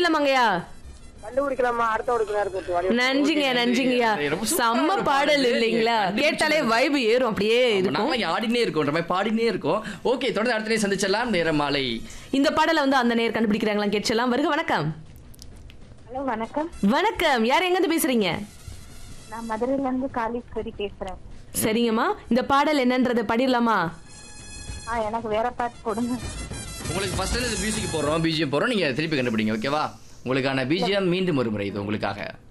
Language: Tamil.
பாடிடலாமாங்கய்யா கண்டுபிடிக்கலாமா அடுத்த ஒரு நேரத்துக்கு வழி நன்றிங்க நன்றிங்கய்யா ரொம்ப சூப்பரா செம்ம ஒரு பாடல் பாடல். இல்லைங்களா கேட்டாலே வைப் ஏறும் அப்படியே இருக்கும் நாம இங்க ஆடினே இருக்கோம் மாதிரி பாடினே இருக்கோம் ஓகே தொடர்ந்து அடுத்த நேரம் சந்திச்சலாம் நேரம் மாலை இந்த பாடலை வந்து அந்த நேர் கண்டுபிடிக்கிறாங்களா கேட்கலாம் வருக வணக்கம் ஹலோ வணக்கம் வணக்கம் யார் எங்க இருந்து பேசுறீங்க நான் மதுரையில இருந்து காளீஸ்வரி பேசுறேன் சரிங்கம்மா இந்த பாடல் என்னன்றதை பாடிடலாமா ஆ எனக்கு வேற பாட்டு கொடுங்க உங்களுக்கு ஃபர்ஸ்ட் இந்த மியூசிக் போடுறோம் பிஜிஎம் போடுறோம் நீங்க திருப்பி கண்டுபிடிங்க ஓகேவா உங்களுக்கான பிஜிஎம் மீண்டும் ஒரு முறை இது உங்களுக்காக